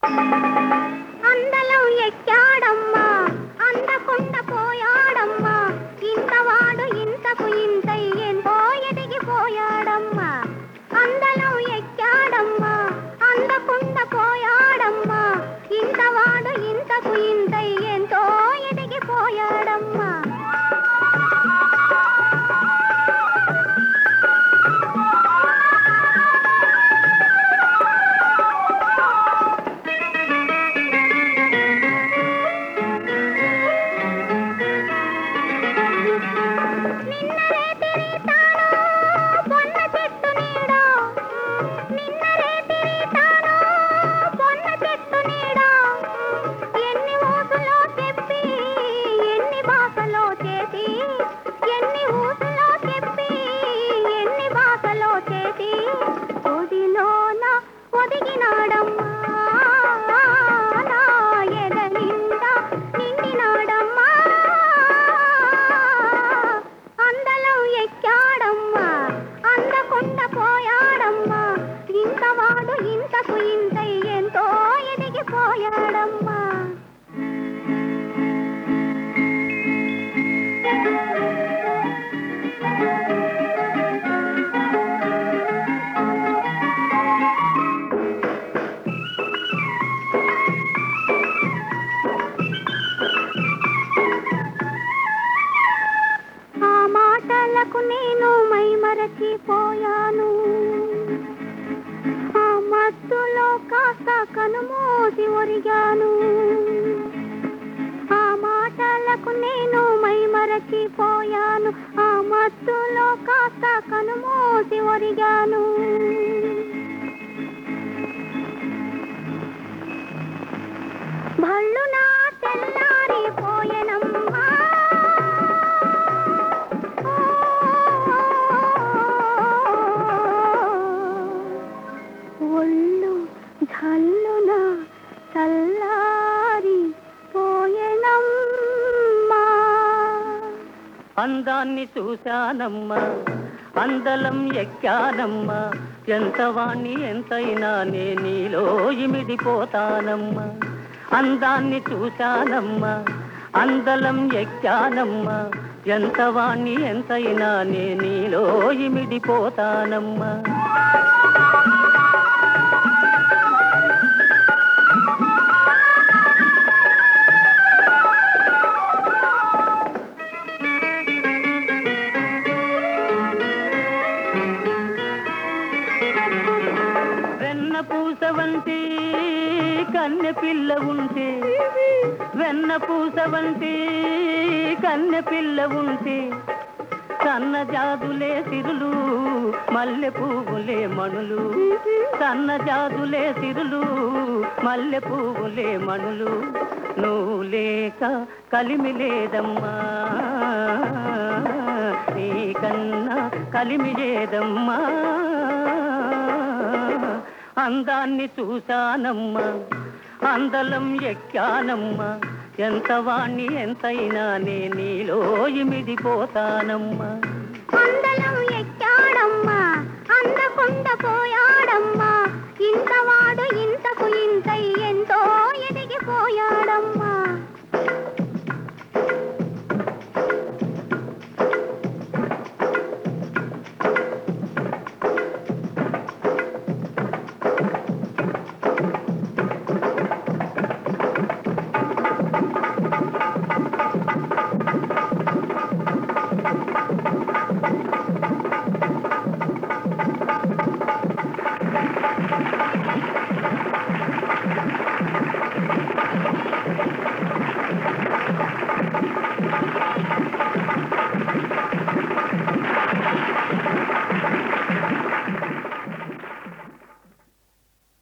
అందలం ఎక్కాడమ్మా అందకుండా పోయాడమ్మా ఇంతవాడు ఇంతకు ఇంతై ఎంతో ఎదిగిపోయాడమ్మా అందలం ఎక్కాడమ్మా అందకుండా పోయాడమ్మా ఇంతవాడు ఇంతకు ఇంతై ఎంతో ఎదిగిపోయాడమ్మా నిన్నరే తిరితాను పొన్న చెట్టు నీడో నిన్నరే తిరితాను పొన్న చెట్టు నీడో ఎన్ని ఊసులో చెప్పి ఎన్ని భాషలో చేసి ఎన్ని ఊసులో చెప్పి ఎన్ని భాషలో చేసి ఒడిలోన ఒదిగినాడమ్మా నా ఎద నిండా నిండినాడమ్మా అందలం ఎక్కాడమ్మా అందకుండా పోయాడమ్మా ఇంతవాడు ఇంతకు ఇంతై ఎంతో ఎదిగిపోయాడమ్మా ఆ మాటలకు నేను మైమరచిపోయాను ఆ మత్తులో కాస్త కనుమూసి ఒరిగాను ఆ మాటలకు నేను మైమరచిపోయాను ఆ మత్తులో కాస్త కనుమూసి ఒరిగాను భళ్ళు నా తెల్లారిపోయెనమ్మా ఒళ్ళు జల్లున చల్లారి పోయెనమ్మా అందాన్ని చూశానమ్మా అందలం ఎక్కానమ్మా ఎంత వాణ్ణి ఎంతైనా నే నీలో ఇమిడిపోతానమ్మా అందాన్ని చూశానమ్మా అందలం ఎక్కానమ్మా ఎంత వాణ్ణి ఎంతైనా నే నీలో ఇమిడిపోతానమ్మా వెన్న పూస వంటి కన్నె పిల్ల ఉంటే వెన్న పూస వంటి కన్నె పిల్ల ఉంటే సన్న జాదులే సిరులు మల్లె పువ్వులే మణులు సన్న జాదులే సిరులు మల్లె పువ్వులే మణులు నువ్వు లేక కలిమి లేదమ్మా నీకన్నా కలిమి లేదమ్మా అందాన్ని చూశానమ్మా అందలం ఎక్కానమ్మా ఎంత వాణ్ణి ఎంతైనా నే నీలో ఇమిడిపోతానమ్మా అందలం ఎక్కాడమ్మా అందకుండా పోయాడమ్మా ఇంత